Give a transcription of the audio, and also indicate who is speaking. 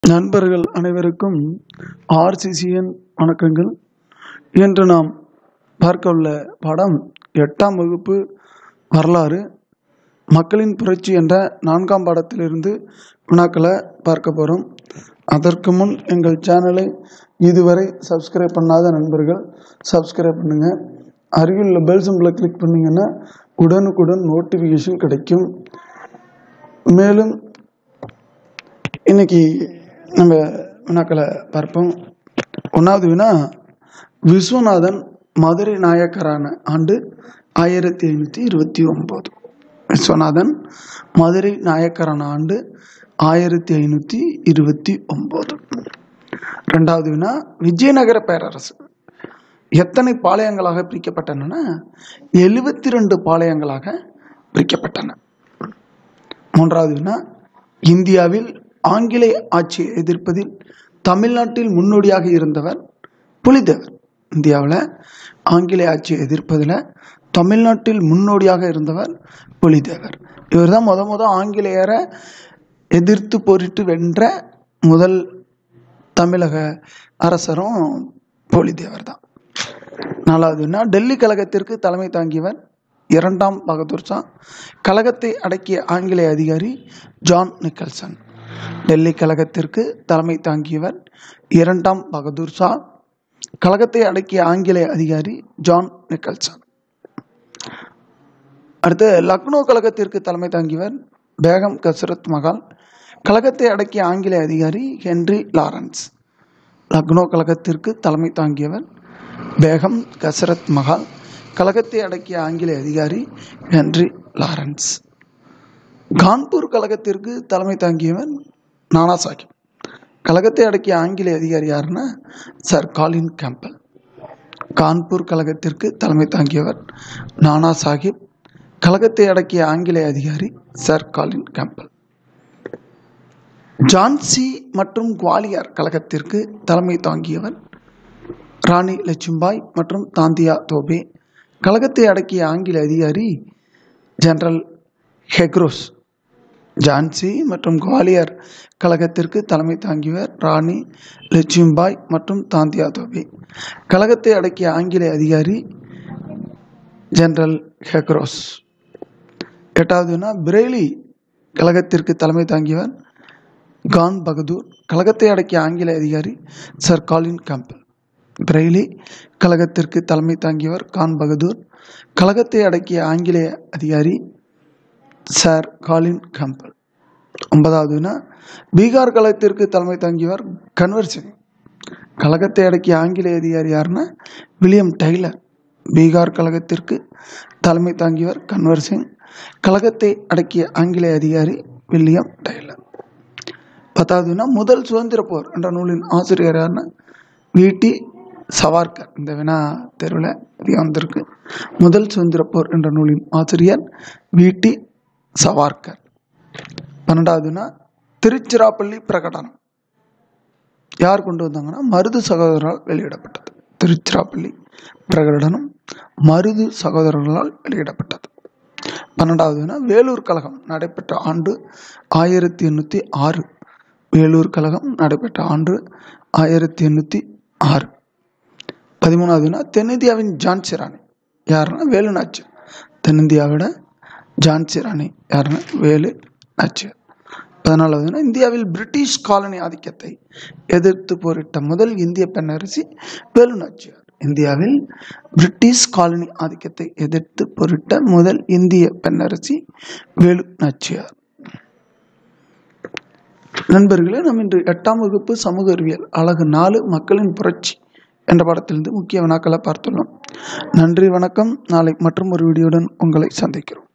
Speaker 1: நண்பர்கள் அனைவருக்கும் ஆர்சிசிஎன் வணக்கங்கள் இன்று நாம் பார்க்க உள்ள பாடம் எட்டாம் வகுப்பு வரலாறு மக்களின் புரட்சி என்ற நான்காம் பாடத்திலிருந்து வினாக்களை பார்க்க போகிறோம் அதற்கு முன் எங்கள் சேனலை இதுவரை சப்ஸ்கிரைப் பண்ணாத நண்பர்கள் சப்ஸ்கிரைப் பண்ணுங்கள் அருகில் உள்ள பெல் சிம்பிளை கிளிக் பண்ணிங்கன்னா உடனுக்குடன் நோட்டிஃபிகேஷன் கிடைக்கும் மேலும் இன்னைக்கு நம்ம வினாக்களை பார்ப்போம் ஒன்றாவது வினா விஸ்வநாதன் மதுரை நாயக்கரான ஆண்டு ஆயிரத்தி ஐநூற்றி இருபத்தி ஒம்பது விஸ்வநாதன் மதுரை நாயக்கரான ஆண்டு ஆயிரத்தி ஐநூற்றி இருபத்தி ஒம்பது ரெண்டாவது வினா விஜயநகர பேரரசு எத்தனை பாளையங்களாக பிரிக்கப்பட்டன எழுபத்தி ரெண்டு பாளையங்களாக பிரிக்கப்பட்டன மூன்றாவது வினா இந்தியாவில் ஆங்கிலேய ஆட்சியை எதிர்ப்பதில் தமிழ்நாட்டில் முன்னோடியாக இருந்தவர் புலிதேவர் இந்தியாவில் ஆங்கிலேய ஆட்சியை எதிர்ப்பதில் தமிழ்நாட்டில் முன்னோடியாக இருந்தவர் புலிதேவர் இவர் தான் முத முத ஆங்கிலேயரை எதிர்த்து போரிட்டு வென்ற முதல் தமிழக அரசரும் புலிதேவர் தான் நாலாவதுன்னா டெல்லி கழகத்திற்கு தலைமை தாங்கியவர் இரண்டாம் பகதூர் ஷா கழகத்தை அடக்கிய ஆங்கிலேய அதிகாரி ஜான் நிக்கல்சன் டெல்லி கழகத்திற்கு தலைமை தாங்கியவர் இரண்டாம் பகதூர் ஷா கழகத்தை அடக்கிய ஆங்கிலேய அதிகாரி ஜான் நிக்கல்சன் அடுத்து லக்னோ கழகத்திற்கு தலைமை தாங்கியவர் பேகம் கசரத் மகால் கழகத்தை அடக்கிய ஆங்கிலேய அதிகாரி ஹென்றி லாரன்ஸ் லக்னோ கழகத்திற்கு தலைமை தாங்கியவர் பேகம் கசரத் மகால் கழகத்தை அடக்கிய ஆங்கிலேய அதிகாரி ஹென்றி லாரன்ஸ் கான்பூர் கழகத்திற்கு தலைமை தாங்கியவர் நானா சாஹிப் கழகத்தை அடக்கிய ஆங்கிலேய அதிகாரி யாருன்னா சர் காலின் கேம்பல் கான்பூர் கழகத்திற்கு தலைமை தாங்கியவர் நானா சாஹிப் கழகத்தை அடக்கிய ஆங்கிலேய அதிகாரி சர் காலின் கேம்பல் ஜான்சி மற்றும் குவாலியர் கழகத்திற்கு தலைமை தாங்கியவர் ராணி லட்சும்பாய் மற்றும் தாந்தியா தோபே கழகத்தை அடக்கிய ஆங்கில அதிகாரி ஜெனரல் ஹெக்ரோஸ் ஜான்சி மற்றும் குவாலியர் கழகத்திற்கு தலைமை தாங்கியவர் ராணி லட்சும்பாய் மற்றும் தாந்தியா தோபே கழகத்தை அடக்கிய ஆங்கில அதிகாரி ஜெனரல் ஹெக்ரோஸ் எட்டாவதுனா பிரேலி கழகத்திற்கு தலைமை தாங்கியவர் கான் பகதூர் கழகத்தை அடக்கிய ஆங்கில அதிகாரி சர் காலின் கேம்பல் பிரெய்லி கழகத்திற்கு தலைமை தாங்கியவர் கான் பகதூர் கழகத்தை அடக்கிய ஆங்கிலேய அதிகாரி சார் காலின் கேம்பல் ஒன்பதாவதுனா பீகார் கழகத்திற்கு தலைமை தாங்கியவர் கன்வர் சிங் கழகத்தை அடக்கிய ஆங்கிலேய அதிகாரி யாருன்னா வில்லியம் டெய்லர் பீகார் கழகத்திற்கு தலைமை தாங்கியவர் கன்வர் சிங் கழகத்தை அடக்கிய ஆங்கிலேய அதிகாரி வில்லியம் டெய்லர் பத்தாவதுனா முதல் சுதந்திர போர் என்ற நூலின் ஆசிரியர் யாருன்னா விடி சவார்கர் இந்த வினா தேர்வில் அதிகம் வந்திருக்கு முதல் சுதந்திர போர் என்ற நூலின் ஆசிரியர் விடி சவார்கர் பன்னெண்டாவதுனா திருச்சிராப்பள்ளி பிரகடனம் யார் கொண்டு வந்தாங்கன்னா மருது சகோதரரால் வெளியிடப்பட்டது திருச்சிராப்பள்ளி பிரகடனம் மருது சகோதரர்களால் வெளியிடப்பட்டது பன்னெண்டாவதுனா வேலூர் கழகம் நடைபெற்ற ஆண்டு ஆயிரத்தி எண்ணூற்றி ஆறு வேலூர் கழகம் நடைபெற்ற ஆண்டு ஆயிரத்தி எண்ணூற்றி ஆறு பதிமூணாவதுனா தென்னிந்தியாவின் ஜான்சி ராணி யாருன்னா வேலு நாச்சியார் தென்னிந்தியாவோட ஜான்சி ராணி யாருன்னா வேலு நாச்சியார் பதினாலாவதுனா இந்தியாவில் பிரிட்டிஷ் காலனி ஆதிக்கத்தை எதிர்த்து போரிட்ட முதல் இந்திய பெண்ணரசி வேலு நாச்சியார் இந்தியாவில் பிரிட்டிஷ் காலனி ஆதிக்கத்தை எதிர்த்து போரிட்ட முதல் இந்திய பெண்ணரசி வேலு நாச்சியார் நண்பர்களே நம்ம இன்று எட்டாம் வகுப்பு சமூக அறிவியல் அழகு நாலு மக்களின் புரட்சி என்ற பாடத்திலிருந்து முக்கிய வினாக்களை பார்த்துள்ளோம் நன்றி வணக்கம் நாளை மற்றும் ஒரு வீடியோடன் உங்களை சந்திக்கிறோம்